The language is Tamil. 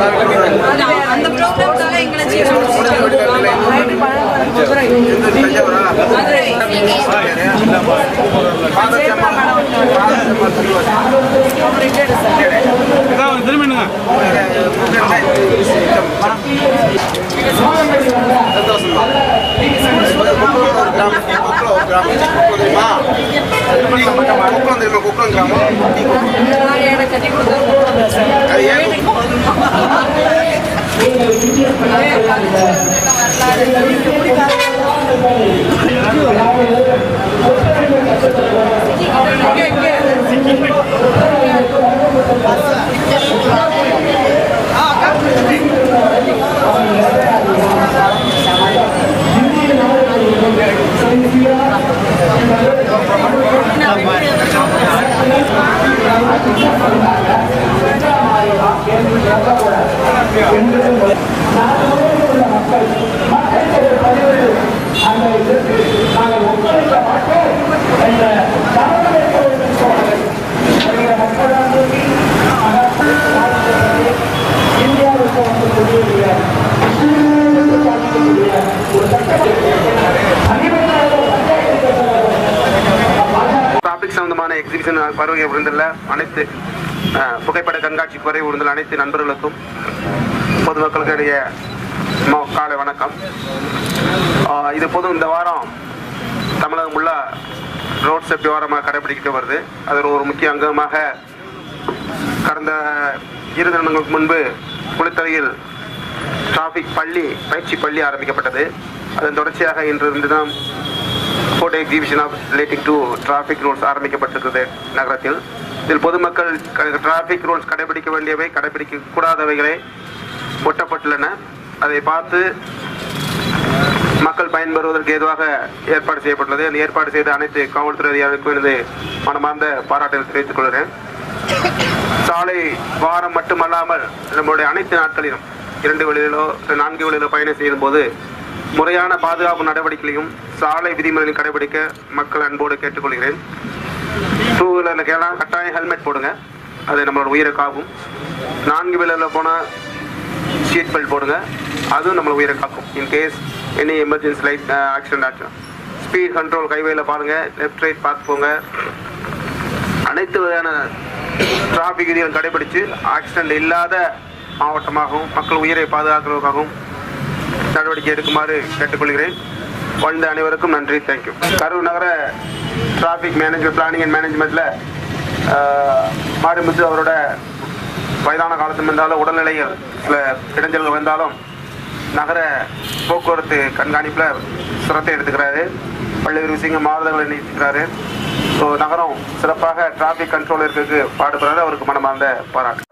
அந்த ப்ரோக்ராம்னால எங்களை திரும்பிடுங்க கட்டி கொடுத்தா டாபிக் சம்பந்தமான எக்ஸிபிஷன் வருகை விருந்தில் அனைத்து அஹ், புகைப்பட கண்காட்சி குறை விருந்தில் அனைத்து நண்பர்களுக்கும் பொதுமக்களுக்கிடையே ம- காலை வணக்கம் அஹ், இது பொது இந்த வாரம் தமிழகம் உள்ள ரோட் சேஃப்டி வாரமாக கடைபிடிக்க வருது அதில் ஒரு முக்கிய அங்கமாக கடந்த இரு தினங்களுக்கு முன்பு குளித்தலையில் டிராஃபிக் பள்ளி பயிற்சி பள்ளி ஆரம்பிக்கப்பட்டது அதன் தொடர்ச்சியாக இன்று இன்று தினம் photo exhibition of relating to traffic rules ஆரம்பிக்கப்பட்டிருக்கிறது நகரத்தில் இதில் பொதுமக்கள் டிராஃபிக் ரூல்ஸ் கடைபிடிக்க வேண்டியவை கடைபிடிக்க கூடாதவைகளை ஒட்டப்பட்டுள்ளன அதை பார்த்து மக்கள் பயன்பெறுவதற்கு ஏதுவாக ஏற்பாடு செய்யப்பட்டுள்ளது அந்த ஏற்பாடு செய்த அனைத்து காவல்துறை அதிகாரிகளுக்கும் எனது மனமார்ந்த பாராட்டை தெரிவித்துக் கொள்கிறேன் சாலை வாரம் மட்டுமல்லாமல் நம்முடைய அனைத்து நாட்களிலும் இரண்டு வழியிலோ நான்கு வழியிலோ பயணம் செய்யும் போது முறையான பாதுகாப்பு நடவடிக்கைகளையும் சாலை விதிமுறைகளையும் கடைபிடிக்க மக்கள் அன்போடு கேட்டுக்கொள்கிறேன் டூ வீலரில் கேட்டால் கட்டாயம் ஹெல்மெட் போடுங்க அது நம்மளோட உயிரை காக்கும் நான்கு வீலரில் போனால் சீட் பெல்ட் போடுங்க அதுவும் நம்மளை உயிரை காக்கும் in case any emergency light accident ஆச்சு ஸ்பீட் கண்ட்ரோல் ஹைவேல பாருங்க லெஃப்ட் ரைட் பார்த்து போங்க அனைத்து வகையான டிராஃபிக் விதிகள் கடைபிடித்து ஆக்சிடென்ட் இல்லாத மாவட்டமாகவும் மக்கள் உயிரை பாதுகாக்கிறதுக்காகவும் நடவடிக்கை எடுக்குமாறு கேட்டுக்கொள்கிறேன் வாழ்ந்த அனைவருக்கும் நன்றி தேங்க்யூ கரூர் நகர டிராஃபிக் மேனேஜ்மெண்ட் பிளானிங் அண்ட் மேனேஜ்மெண்ட்டில் மாரிமுத்து அவரோட வயதான காலத்தில் இருந்தாலும் உடல்நிலையில் சில இடைஞ்சல்கள் வந்தாலும் நகர போக்குவரத்து கண்காணிப்பில் சிரத்தை எடுத்துக்கிறாரு பல்வேறு விஷயங்கள் மாறுதல்களை நிறுத்திக்கிறாரு ஸோ நகரம் சிறப்பாக டிராஃபிக் கண்ட்ரோல் இருக்கிறதுக்கு பாடுபடுறாரு அவருக்கு மனமார்ந்த பாராட்டு